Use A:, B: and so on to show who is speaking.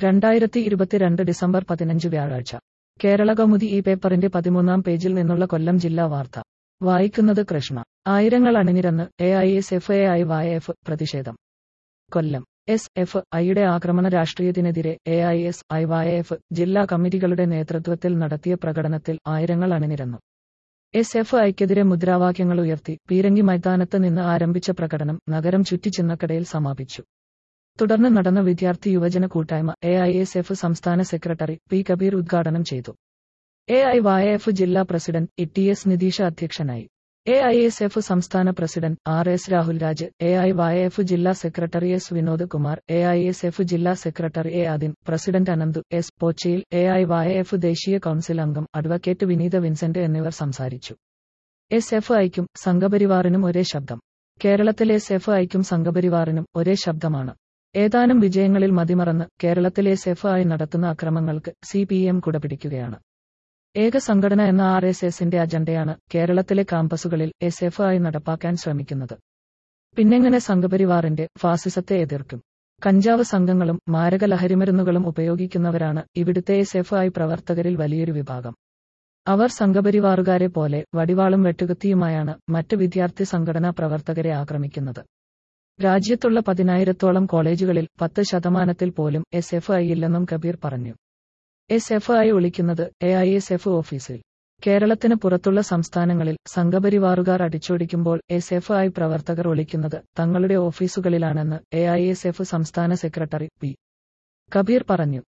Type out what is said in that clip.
A: രണ്ടായിരത്തി ഇരുപത്തിരണ്ട് ഡിസംബർ പതിനഞ്ച് വ്യാഴാഴ്ച കേരള കൗമുദി ഈ പേപ്പറിന്റെ പതിമൂന്നാം പേജിൽ നിന്നുള്ള കൊല്ലം ജില്ലാ വാർത്ത വായിക്കുന്നത് കൃഷ്ണ ആയിരങ്ങൾ അണിനിരന്ന് A I S F A I Y F പ്രതിഷേധം കൊല്ലം എസ് എഫ് ഐയുടെ ആക്രമണ രാഷ്ട്രീയത്തിനെതിരെ A I S I Y F ജില്ലാ കമ്മിറ്റികളുടെ നേതൃത്വത്തിൽ നടത്തിയ പ്രകടനത്തിൽ ആയിരങ്ങൾ അണിനിരന്നു എസ് എഫ് ഐക്കെതിരെ മുദ്രാവാക്യങ്ങൾ ഉയർത്തി പീരങ്കി മൈതാനത്ത് നിന്ന് ആരംഭിച്ച പ്രകടനം നഗരം ചുറ്റി ചിന്നക്കടയിൽ സമാപിച്ചു തുടർന്ന് നടന്ന വിദ്യാർത്ഥി യുവജന കൂട്ടായ്മ എ ഐ എസ് എഫ് സംസ്ഥാന സെക്രട്ടറി പി കബീർ ഉദ്ഘാടനം ചെയ്തു എ ഐ വായ എഫ് ജില്ലാ president E T S Nitheesha അധ്യക്ഷനായി എ ഐ എസ് എഫ് സംസ്ഥാന president R S Rahul Raj A I Y F ജില്ലാ secretary S Vinod Kumar A I S F ജില്ലാ secretary A Adin president Ananthu S Pochayil A I Y F ദേശീയ council അംഗം advocate Vineetha Vincent എന്നിവർ സംസാരിച്ചു S F ഐക്കും സംഘപരിവാറിനും ഒരേ ശബ്ദം കേരളത്തിലെ എസ് എഫ് ഐക്കും സംഘപരിവാറിനും ഒരേ ശബ്ദമാണ് ഏതാനും വിജയങ്ങളിൽ മതിമറന്ന് കേരളത്തിലെ എസ് എഫ് ഐ നടത്തുന്ന അക്രമങ്ങൾക്ക് സി പി എം കുടപിടിക്കുകയാണ് ഏക സംഘടന എന്ന ആർ എസ് എസിന്റെ അജണ്ടയാണ് കേരളത്തിലെ കാമ്പസുകളിൽ എസ് എഫ് ഐ നടപ്പാക്കാൻ ശ്രമിക്കുന്നത് പിന്നെങ്ങനെ സംഘപരിവാറിന്റെ ഫാസിസത്തെ എതിർക്കും കഞ്ചാവ് സംഘങ്ങളും മാരക ലഹരിമരുന്നുകളും ഉപയോഗിക്കുന്നവരാണ് ഇവിടുത്തെ എസ് എഫ് ഐ പ്രവർത്തകരിൽ വലിയൊരു വിഭാഗം അവർ സംഘപരിവാറുകാരെ പോലെ വടിവാളും വെട്ടുകത്തിയുമായാണ് മറ്റ് വിദ്യാർത്ഥി സംഘടനാ പ്രവർത്തകരെ ആക്രമിക്കുന്നത് രാജ്യത്തുള്ള പതിനായിരത്തോളം കോളേജുകളിൽ പത്ത് ശതമാനത്തിൽ പോലും എസ് എഫ് ഐ ഇല്ലെന്നും കബീർ പറഞ്ഞു എസ് എഫ് ഐ ഒളിക്കുന്നത് എ ഐ എസ് എഫ് ഓഫീസിൽ കേരളത്തിന് പുറത്തുള്ള സംസ്ഥാനങ്ങളിൽ സംഘപരിവാറുകാർ അടിച്ചോടിക്കുമ്പോൾ എസ് എഫ് ഐ പ്രവർത്തകർ ഒളിക്കുന്നത് തങ്ങളുടെ ഓഫീസുകളിലാണെന്ന് എ ഐ എസ് എഫ് സംസ്ഥാന സെക്രട്ടറി പി കബീർ പറഞ്ഞു